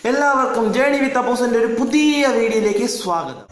എല്ലാവർക്കും ജേണി വിത്ത് അപ്പോസിന്റെ ഒരു പുതിയ വീഡിയോയിലേക്ക് സ്വാഗതം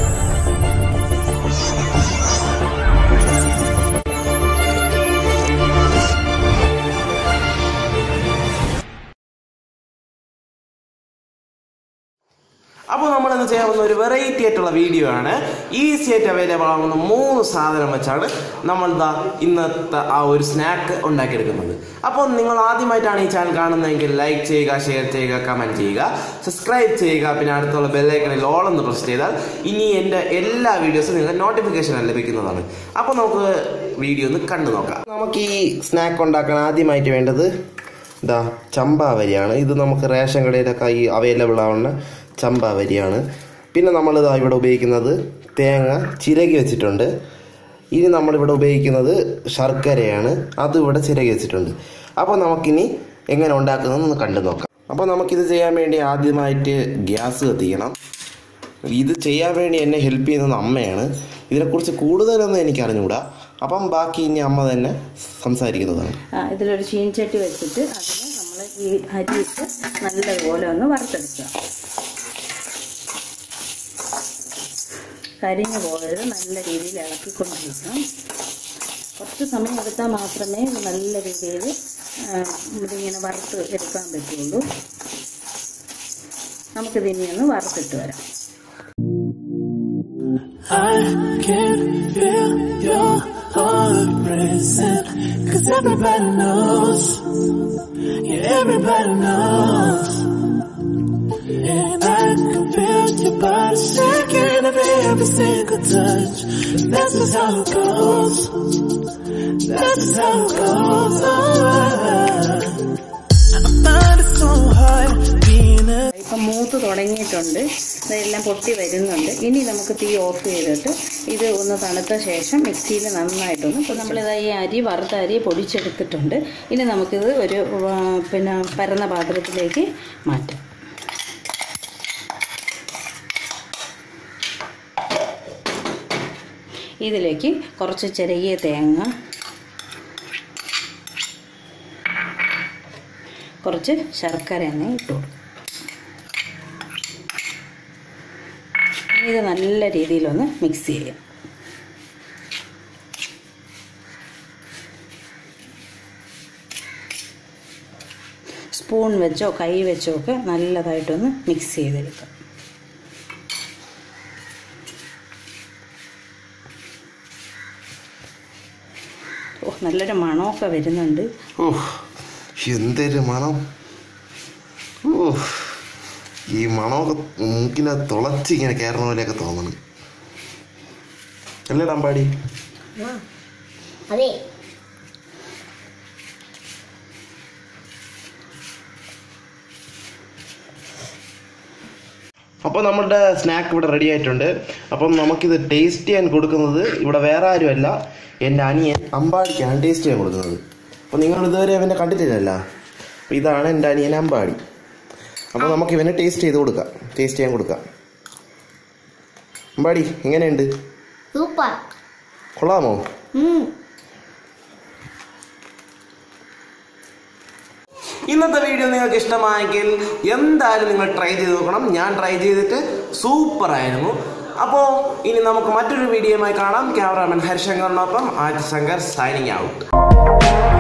അപ്പോൾ നമ്മൾ ഇന്ന് ചെയ്യാൻ പോകുന്ന ഒരു വെറൈറ്റി ആയിട്ടുള്ള വീഡിയോ ആണ് ഈസി ആയിട്ട് അവൈലബിൾ ആവുന്ന മൂന്ന് സാധനം വെച്ചാണ് നമ്മൾ ദാ ഇന്നത്തെ ആ ഒരു സ്നാക്ക് ഉണ്ടാക്കിയെടുക്കുന്നത് അപ്പോൾ നിങ്ങൾ ആദ്യമായിട്ടാണ് ഈ ചാനൽ കാണുന്നതെങ്കിൽ ലൈക്ക് ചെയ്യുക ഷെയർ ചെയ്യുക കമൻറ്റ് ചെയ്യുക സബ്സ്ക്രൈബ് ചെയ്യുക പിന്നെ അടുത്തുള്ള ബെല്ലൈക്കണിൽ ഓൾ എന്ന് പ്രസ് ചെയ്താൽ ഇനി എൻ്റെ എല്ലാ വീഡിയോസും നിങ്ങൾക്ക് നോട്ടിഫിക്കേഷൻ ലഭിക്കുന്നതാണ് അപ്പോൾ നമുക്ക് വീഡിയോ ഒന്ന് കണ്ടു നോക്കാം നമുക്ക് ഈ സ്നാക്ക് ഉണ്ടാക്കാൻ ആദ്യമായിട്ട് വേണ്ടത് ഇതാ ചമ്പാവരിയാണ് ഇത് നമുക്ക് റേഷൻ കടയിലൊക്കെ ഈ അവൈലബിൾ ആവുന്ന ചമ്പാവരിയാണ് പിന്നെ നമ്മൾ ഇതാ ഇവിടെ ഉപയോഗിക്കുന്നത് തേങ്ങ ചിരകി വെച്ചിട്ടുണ്ട് ഇനി നമ്മളിവിടെ ഉപയോഗിക്കുന്നത് ശർക്കരയാണ് അത് ഇവിടെ ചിരകി വെച്ചിട്ടുണ്ട് അപ്പോൾ നമുക്കിനി എങ്ങനെ ഉണ്ടാക്കുന്നതെന്ന് കണ്ടു നോക്കാം അപ്പോൾ നമുക്കിത് ചെയ്യാൻ വേണ്ടി ആദ്യമായിട്ട് ഗ്യാസ് കത്തിക്കണം ഇത് ചെയ്യാൻ വേണ്ടി എന്നെ ഹെൽപ്പ് ചെയ്യുന്നത് അമ്മയാണ് ഇതിനെക്കുറിച്ച് കൂടുതലൊന്നും എനിക്ക് അറിഞ്ഞുകൂടാ അപ്പം ബാക്കി ഇനി അമ്മ തന്നെ സംസാരിക്കുന്നതാണ് ആ, ഇതിലൊരു ചീൻചട്ടി വെച്ചിട്ട് അതിൽ നമ്മൾ ഈ അരി ഇട്ട് നല്ലതുപോലെ ഒന്ന് വറുത്തെടുക്കുക കരിഞ്ഞു പോയത് നല്ല രീതിയിൽ ഇളക്കിക്കൊണ്ടിരിക്കണം കുറച്ച് സമയം എടുത്താൽ മാത്രമേ ഇത് നല്ല രീതിയിൽ ആ, ഇതിങ്ങനെ വറുത്ത് എടുക്കാൻ പറ്റുള്ളൂ നമുക്കിതിനി ഒന്ന് വറുത്തിട്ട് വരാം I can feel your heart racing Cause everybody knows Yeah, everybody knows And I can feel your body shaking of every single touch That's just how it goes That's just how it goes oh, I find it so hard being a ഇപ്പം മൂത്ത് തുടങ്ങിയിട്ടുണ്ട് ഇതെല്ലാം പൊട്ടി വരുന്നുണ്ട് ഇനി നമുക്ക് തീ of ചെയ്തിട്ട് ഇത് ഒന്ന് തണുത്ത ശേഷം മിക്സിയിൽ നന്നായിട്ടൊന്ന് ഇപ്പോൾ നമ്മളിത് ഈ അരി വറുത്ത അരി പൊടിച്ചെടുത്തിട്ടുണ്ട് ഇനി നമുക്കിത് ഒരു ആ, പിന്നെ പരന്ന പാത്രത്തിലേക്ക് മാറ്റാം ഇതിലേക്ക് കുറച്ച് ചെറിയ തേങ്ങ കുറച്ച് ശർക്കര എണ്ണ ഇട്ടു കൊടുക്കും ഇനി ഇത് നല്ല രീതിയിലൊന്ന് മിക്സ് ചെയ്യാം സ്പൂൺ വെച്ചോ കൈ വെച്ചോ ഒക്കെ നല്ലതായിട്ടൊന്ന് മിക്സ് ചെയ്തെടുക്കാം ഓ നല്ലൊരു മണമൊക്കെ വരുന്നുണ്ട് ഓഹ് എന്തൊരു മണം ഓഹ് ഈ മണമൊക്കെ മൂക്കിനെ തുളച്ച് ഇങ്ങനെ കയറണ പോലെയൊക്കെ തോന്നണം അല്ലേ ഡമ്പാടി അതെ അപ്പോൾ നമ്മുടെ സ്നാക്ക് ഇവിടെ റെഡി ആയിട്ടുണ്ട് അപ്പം നമുക്കിത് ടേസ്റ്റ് ചെയ്യാൻ കൊടുക്കുന്നത് ഇവിടെ വേറെ ആരുമല്ല എൻ്റെ അനിയൻ അമ്പാടിക്കാണ് ടേസ്റ്റ് ചെയ്യാൻ കൊടുക്കുന്നത് അപ്പോൾ നിങ്ങൾ ഇതുവരെ അവനെ കണ്ടിട്ടില്ലല്ലോ അപ്പോൾ ഇതാണ് എൻ്റെ അനിയൻ അമ്പാടി അപ്പോൾ നമുക്ക് ഇവനെ ടേസ്റ്റ് ചെയ്ത് കൊടുക്കാം ടേസ്റ്റ് ചെയ്യാൻ കൊടുക്കാം അമ്പാടി എങ്ങനെയുണ്ട് സൂപ്പർ കൊള്ളാമോ ഉം. ഇന്നത്തെ വീഡിയോ നിങ്ങൾക്ക് ഇഷ്ടമായെങ്കിൽ എന്തായാലും നിങ്ങൾ ട്രൈ ചെയ്ത് നോക്കണം ഞാൻ ട്രൈ ചെയ്തിട്ട് സൂപ്പർ ആയിരുന്നു അപ്പോൾ ഇനി നമുക്ക് മറ്റൊരു വീഡിയോയുമായി കാണാം ക്യാമറാമാൻ ഹരിശങ്കറിനൊപ്പം ആറ്റ് ശങ്കർ സൈനിങ് ഔട്ട്